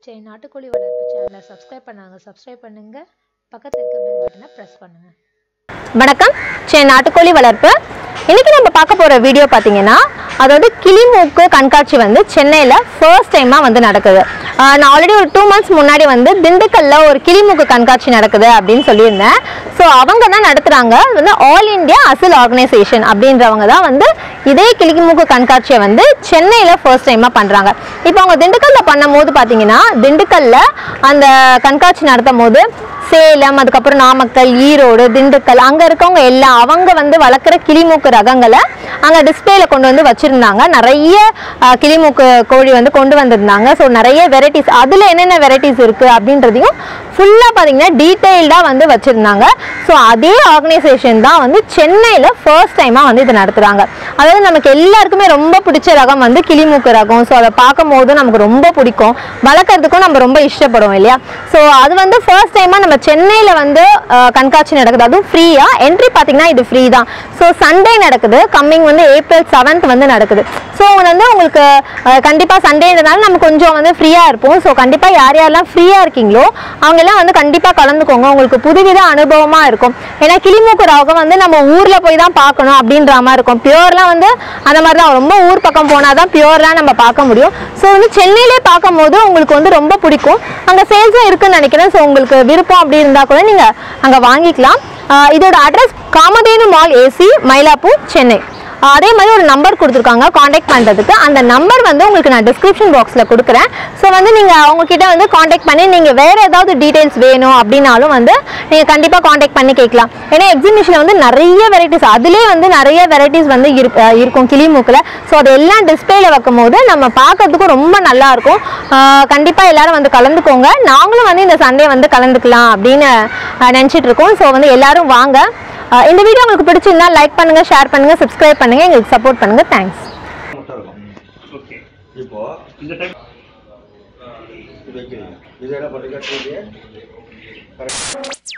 சரி நாட்டுக்கோழி வளர்ப்பு சேனலை சப்ஸ்கிரைப் பண்ணாங்க சப்ஸ்கிரைப் பண்ணுங்க பக்கத்தில் இருக்க பெல் பட்டனை ப்ரெஸ் பண்ணுங்க வணக்கம் சரி நாட்டுக்கோழி வளர்ப்பு இன்னைக்கு நம்ம பார்க்க போகிற வீடியோ பார்த்தீங்கன்னா அதாவது கிளிமூக்கு கண்காட்சி வந்து சென்னையில் ஃபர்ஸ்ட் டைமாக வந்து நடக்குது ஆஹ் நான் ஆல்ரெடி ஒரு டூ மந்த்ஸ் முன்னாடி வந்து திண்டுக்கல்ல ஒரு கிளிமூக்கு கண்காட்சி நடக்குது அப்படின்னு சொல்லியிருந்தேன் ஸோ அவங்க தான் நடத்துகிறாங்க அது வந்து ஆல் இந்தியா அசில் ஆர்கனைசேஷன் அப்படின்றவங்க தான் வந்து இதே கிளிமூக்கு கண்காட்சியை வந்து சென்னையில் ஃபர்ஸ்ட் டைமாக பண்ணுறாங்க இப்போ அவங்க திண்டுக்கல்லில் பண்ணும்போது பார்த்தீங்கன்னா திண்டுக்கல்ல அந்த கண்காட்சி நடத்தும் போது சேலம் அதுக்கப்புறம் நாமக்கல் ஈரோடு திண்டுக்கல் அங்கே இருக்கவங்க எல்லாம் அவங்க வந்து வளர்க்குற கிளிமூக்கு ரகங்களை அங்கே டிஸ்பிளேல கொண்டு வந்து வச்சுருந்தாங்க நிறைய அஹ், கிளிமூக்கு கோழி வந்து கொண்டு வந்திருந்தாங்க ஸோ நிறைய வெரைட்டிஸ் அதில் என்னென்ன வெரைட்டிஸ் இருக்குது அப்படின்றதையும் ஃபுல்லாக பார்த்தீங்கன்னா டீட்டெயில்டாக வந்து வச்சுருந்தாங்க ஸோ அதே ஆர்கனைசேஷன் தான் வந்து சென்னையில் ஃபர்ஸ்ட் டைமாக வந்து இது நடத்துகிறாங்க அதாவது நமக்கு எல்லாருக்குமே ரொம்ப பிடிச்ச ரகம் வந்து கிளிமூக்கு ரகம் ஸோ அதை பார்க்கும் போது நமக்கு ரொம்ப பிடிக்கும் வளர்க்குறதுக்கும் நம்ம ரொம்ப இஷ்டப்படுவோம் இல்லையா ஸோ அது வந்து ஃபர்ஸ்ட் டைமாக நம்ம சென்னையில் வந்து அஹ், கண்காட்சி நடக்குது அதுவும் ஃப்ரீயாக என்ட்ரி பார்த்தீங்கன்னா இது ஃப்ரீ தான் ஸோ சண்டே நடக்குது கம்மிங் வந்து ஏப்ரல் செவன்த் வந்து நடக்குது ஸோ வந்து உங்களுக்கு கண்டிப்பாக சண்டேன்றனால நம்ம கொஞ்சம் வந்து ஃப்ரீயாக இருப்போம் ஸோ கண்டிப்பாக யார் யாரெல்லாம் ஃப்ரீயாக இருக்கீங்களோ அவங்க எல்லாம் வந்து கண்டிப்பாக கலந்துக்கோங்க உங்களுக்கு புதுவித அனுபவமாக இருக்கும் ஏன்னா கிளிமூக்கு ராகம் வந்து நம்ம ஊரில் போய் தான் பார்க்கணும் அப்படின்ற மாதிரி இருக்கும் பியூர்லாம் வந்து அந்த மாதிரி தான் ரொம்ப ஊர் பக்கம் போனால் தான் பியூர்லாம் நம்ம பார்க்க முடியும் ஸோ வந்து சென்னையிலே பார்க்கும் போது உங்களுக்கு வந்து ரொம்ப பிடிக்கும் அங்கே சேல்ஸும் இருக்குன்னு நினைக்கிறேன் ஸோ உங்களுக்கு விருப்பம் அப்படி இருந்தால் கூட நீங்கள் அங்கே வாங்கிக்கலாம் ஆஹ் இதோட address Kamadhenu mall AC Mylapore Chennai ஆஹ் அதே மாதிரி ஒரு நம்பர் கொடுத்துருக்காங்க காண்டாக்ட் பண்ணுறதுக்கு அந்த நம்பர் வந்து உங்களுக்கு நான் டிஸ்கிரிப்ஷன் பாக்ஸில் கொடுக்குறேன் ஸோ வந்து நீங்கள் அவங்கக்கிட்ட வந்து காண்டாக்ட் பண்ணி நீங்கள் வேறு ஏதாவது டீட்டெயில்ஸ் வேணும் அப்படின்னாலும் வந்து நீங்கள் கண்டிப்பாக காண்டாக்ட் பண்ணி கேட்கலாம் ஏன்னா எக்ஸிபிஷனில் வந்து நிறைய வெரைட்டிஸ் அதிலே வந்து நிறைய வெரைட்டிஸ் வந்து இருக்- ஆஹ் இருக்கும் கிளிமூக்கில் ஸோ அது எல்லாம் டிஸ்பிளேல வைக்கும் போது நம்ம பார்க்கறதுக்கும் ரொம்ப நல்லா இருக்கும் கண்டிப்பாக எல்லாரும் வந்து கலந்துக்கோங்க நாங்களும் வந்து இந்த சண்டே வந்து கலந்துக்கலாம் அப்படின்னு ஆஹ் நினைச்சிட்டு இருக்கோம் ஸோ வந்து எல்லாரும் வாங்க ஆஹ் இந்த வீடியோ உங்களுக்கு பிடிச்சிருந்தா லைக் பண்ணுங்க ஷேர் பண்ணுங்க சப்ஸ்கிரைப் பண்ணுங்க எங்களுக்கு சப்போர்ட் பண்ணுங்க தேங்க்ஸ் முட்டை இருக்கும் ஓகே இப்போ இந்த டைம் இது வைக்கிறீங்க இது என்ன பண்ணுறீங்க கரெக்ட்